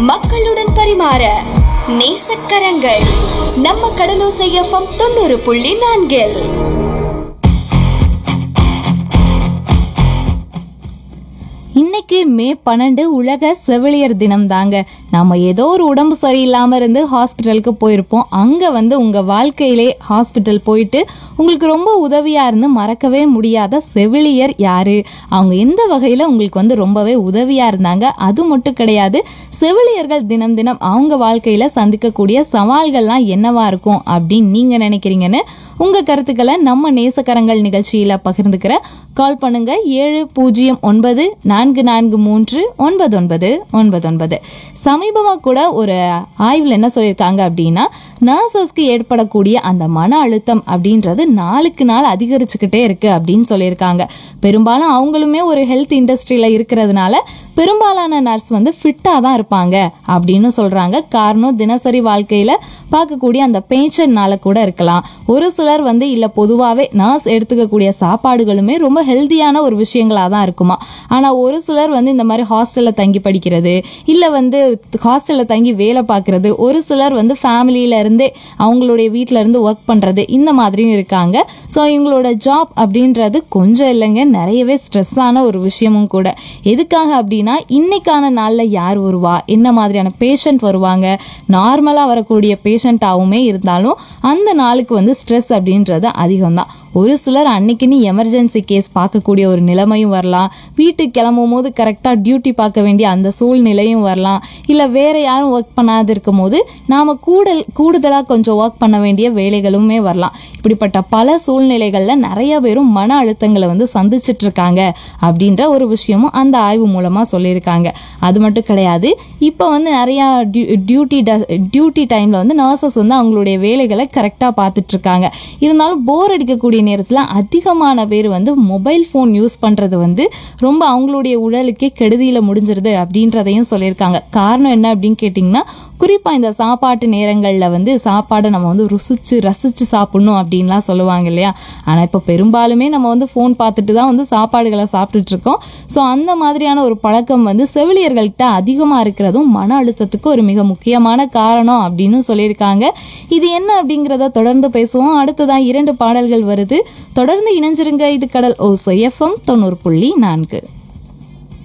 மக்களுடன் பரிமாற நேசக்கரங்கள் நம்ம கடலோசை எஃப்எம் தொண்ணூறு புள்ளி நான்கில் இன்னைக்கு மே பன்னெண்டு உலக செவிலியர் தினம் தாங்க நம்ம ஏதோ ஒரு உடம்பு சரியில்லாம இருந்து ஹாஸ்பிட்டலுக்கு போயிருப்போம் அங்க வந்து உங்க வாழ்க்கையிலே ஹாஸ்பிட்டல் போயிட்டு உங்களுக்கு ரொம்ப உதவியா இருந்து மறக்கவே முடியாத செவிலியர் யாரு அவங்க எந்த வகையில உங்களுக்கு வந்து ரொம்பவே உதவியா இருந்தாங்க அது மட்டும் கிடையாது செவிலியர்கள் தினம் தினம் அவங்க வாழ்க்கையில சந்திக்கக்கூடிய சவால்கள்லாம் என்னவா இருக்கும் அப்படின்னு நீங்க நினைக்கிறீங்கன்னு உங்க கருத்துக்களை நம்ம நேசக்கரங்கள் நிகழ்ச்சியில பகிர்ந்துக்கிற கால் பண்ணுங்க ஏழு பூஜ்ஜியம் ஒன்பது நான்கு நான்கு மூன்று ஒன்பது ஒன்பது ஒன்பது ஒன்பது சமீபமாக கூட ஒரு ஆய்வில் என்ன சொல்லியிருக்காங்க அப்படின்னா நர்சஸ்க்கு ஏற்படக்கூடிய அந்த மன அழுத்தம் அப்படின்றது நாளுக்கு நாள் அதிகரிச்சுக்கிட்டே இருக்கு அப்படின்னு சொல்லியிருக்காங்க பெரும்பாலும் அவங்களுமே ஒரு ஹெல்த் இண்டஸ்ட்ரியில் இருக்கிறதுனால பெரும்பாலான நர்ஸ் வந்து ஃபிட்டாக தான் இருப்பாங்க அப்படின்னு சொல்கிறாங்க காரணம் தினசரி வாழ்க்கையில் பார்க்கக்கூடிய அந்த பேஷண்ட்னால கூட இருக்கலாம் ஒரு சிலர் வந்து இல்லை பொதுவாகவே நர்ஸ் எடுத்துக்கக்கூடிய சாப்பாடுகளுமே ரொம்ப ஹெல்த்தியான ஒரு விஷயங்களாக தான் இருக்குமா ஆனால் ஒரு சிலர் வந்து இந்த மாதிரி ஹாஸ்டலில் தங்கி படிக்கிறது இல்லை வந்து ஹாஸ்டலில் தங்கி வேலை பார்க்குறது ஒரு சிலர் வந்து ஃபேமிலியில இருந்தே அவங்களுடைய வீட்டில இருந்து ஒர்க் பண்ணுறது இந்த மாதிரியும் இருக்காங்க ஸோ இவங்களோட ஜாப் அப்படின்றது கொஞ்சம் இல்லைங்க நிறையவே ஸ்ட்ரெஸ்ஸான ஒரு விஷயமும் கூட எதுக்காக அப்படின்னா இன்னைக்கான நாளில் யார் வருவா என்ன மாதிரியான பேஷண்ட் வருவாங்க நார்மலாக வரக்கூடிய பேஷண்ட்டாகவுமே இருந்தாலும் அந்த நாளுக்கு வந்து ஸ்ட்ரெஸ் அப்படின்றது அதிகம் தான் ஒரு சிலர் அன்னைக்குன்னு எமர்ஜென்சி கேஸ் பார்க்கக்கூடிய ஒரு நிலைமையும் வரலாம் வீட்டுக்கு கிளம்பும் போது கரெக்டாக டியூட்டி பார்க்க வேண்டிய அந்த சூழ்நிலையும் வரலாம் இல்லை வேற யாரும் ஒர்க் பண்ணாது இருக்கும் போது நாம் கூடல் கூடுதலாக கொஞ்சம் ஒர்க் பண்ண வேண்டிய வேலைகளுமே வரலாம் இப்படிப்பட்ட பல சூழ்நிலைகளில் நிறைய பேரும் மன அழுத்தங்களை வந்து சந்திச்சிட்டு இருக்காங்க அப்படின்ற ஒரு விஷயமும் அந்த ஆய்வு மூலமாக சொல்லியிருக்காங்க அது மட்டும் கிடையாது இப்போ வந்து நிறையா டியூட்டி டியூட்டி டைமில் வந்து நர்சஸ் வந்து அவங்களுடைய வேலைகளை கரெக்டாக பார்த்துட்டு இருக்காங்க இருந்தாலும் போர் அடிக்கக்கூடிய நேரத்தில் அதிகமான பேர் வந்து மொபைல் ஃபோன் யூஸ் பண்ணுறது வந்து ரொம்ப அவங்களுடைய உடலுக்கே கெடுதியில் முடிஞ்சிருது அப்படின்றதையும் சொல்லியிருக்காங்க காரணம் என்ன அப்படின்னு கேட்டிங்கன்னா குறிப்பாக இந்த சாப்பாட்டு நேரங்களில் வந்து சாப்பாடை நம்ம வந்து ருசிச்சு ரசித்து சாப்பிடணும் அப்படின்லாம் சொல்லுவாங்க இல்லையா ஆனால் இப்போ பெரும்பாலுமே நம்ம வந்து ஃபோன் பார்த்துட்டு தான் வந்து சாப்பாடுகளை சாப்பிட்டுட்டு இருக்கோம் ஸோ அந்த மாதிரியான ஒரு பழக்கம் வந்து செவிலியர்கள்ட்ட அதிகமாக இருக்கிறதும் மன அழுத்தத்துக்கு ஒரு மிக முக்கியமான காரணம் அப்படின்னு சொல்லியிருக்காங்க இது என்ன அப்படிங்கிறத தொடர்ந்து பேசுவோம் அடுத்ததான் இரண்டு பாடல்கள் வருது தொடர்ந்து இணைஞ்சிருங்க இது கடல் ஓசை எஃப்எம் தொண்ணூறு புள்ளி நான்கு